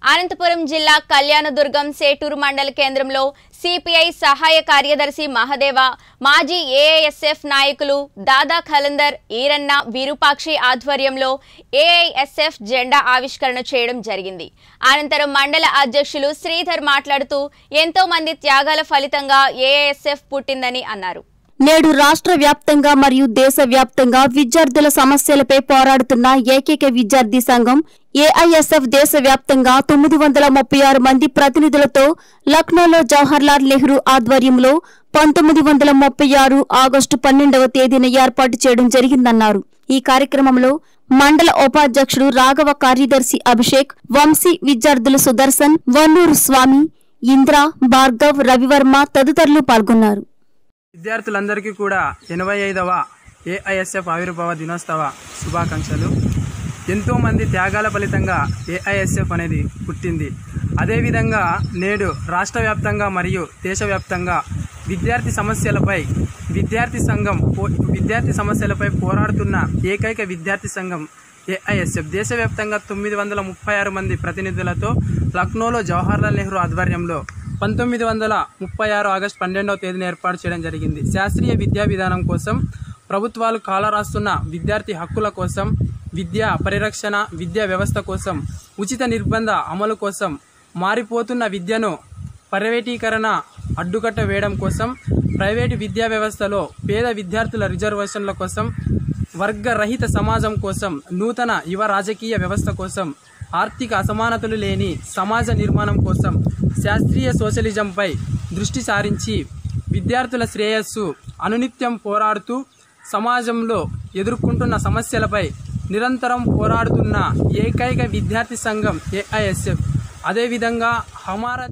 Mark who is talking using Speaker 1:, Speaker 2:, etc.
Speaker 1: అనంతపురం జిల్లా కళ్యాణదుర్గం సేటూరు మండల కేంద్రంలో సిపిఐ సహాయ కార్యదర్శి మహదేవ మాజీ ఏఐఎస్ఎఫ్ నాయకులు దాదా ఖలందర్ ఈరన్న విరూపాక్షి ఆధ్వర్యంలో ఏఐఎస్ఎఫ్ జెండా ఆవిష్కరణ చేయడం జరిగింది అనంతరం మండల అధ్యక్షులు శ్రీధర్ మాట్లాడుతూ ఎంతో మంది త్యాగాల ఫలితంగా ఏఐఎస్ఎఫ్ పుట్టిందని అన్నారు
Speaker 2: నేడు రాష్ట్ర వ్యాప్తంగా మరియు దేశ వ్యాప్తంగా విద్యార్థుల సమస్యలపై పోరాడుతున్న ఏకైక విద్యార్థి సంఘం ఏఐఎస్ఎఫ్ దేశవ్యాప్తంగా తొమ్మిది వందల ముప్పై ఆరు మంది ప్రతినిధులతో లక్నోలో జవహర్లాల్ నెహ్రూ ఆధ్వర్యంలో పంతొమ్మిది వందల ముప్పై ఆరు ఆగస్టు పన్నెండవ తేదీన ఏర్పాటు చేయడం జరిగిందన్నారు ఈ కార్యక్రమంలో మండల ఉపాధ్యక్షుడు రాఘవ కార్యదర్శి అభిషేక్ వంశీ విద్యార్థులు సుదర్శన్ వన్నూరు స్వామి ఇంద్ర భార్గవ్ రవివర్మ తదితరులు పాల్గొన్నారు
Speaker 3: విద్యార్థులందరికీ కూడా ఎనభై ఐదవ ఏఐఎస్ఎఫ్ ఆవిర్భావ దినోత్సవ శుభాకాంక్షలు ఎంతోమంది త్యాగాల ఫలితంగా ఏఐఎస్ఎఫ్ అనేది పుట్టింది అదేవిధంగా నేడు రాష్ట్ర వ్యాప్తంగా మరియు దేశవ్యాప్తంగా విద్యార్థి సమస్యలపై విద్యార్థి సంఘం పో- విద్యార్థి సమస్యలపై పోరాడుతున్న ఏకైక విద్యార్థి సంఘం ఏఐఎస్ఎఫ్ దేశవ్యాప్తంగా తొమ్మిది వందల ముప్పై ఆరు మంది ప్రతినిధులతో లక్నోలో జవహర్లాల్ నెహ్రూ ఆధ్వర్యంలో పంతొమ్మిది వందల ముప్పై ఆరు ఆగస్టు పన్నెండవ తేదీన ఏర్పాటు చేయడం జరిగింది శాస్త్రీయ విద్యా విధానం కోసం ప్రభుత్వాలు కాలరాస్తున్న విద్యార్థి హక్కుల కోసం విద్యా పరిరక్షణ విద్యా వ్యవస్థ కోసం ఉచిత నిర్బంధ అమలు కోసం మారిపోతున్న విద్యను ప్రైవేటీకరణ అడ్డుకట్ట వేయడం కోసం ప్రైవేటు విద్యా వ్యవస్థలో పేద విద్యార్థుల రిజర్వేషన్ల కోసం వర్గరహిత సమాజం కోసం నూతన యువ రాజకీయ వ్యవస్థ కోసం ఆర్థిక అసమానతలు లేని సమాజ నిర్మాణం కోసం శాస్త్రీయ సోషలిజంపై దృష్టి సారించి విద్యార్థుల శ్రేయస్సు అనునిత్యం పోరాడుతూ సమాజంలో ఎదుర్కొంటున్న సమస్యలపై నిరంతరం పోరాడుతున్న ఏకైక విద్యార్థి సంఘం ఏఐఎస్ఎఫ్ అదేవిధంగా హమారా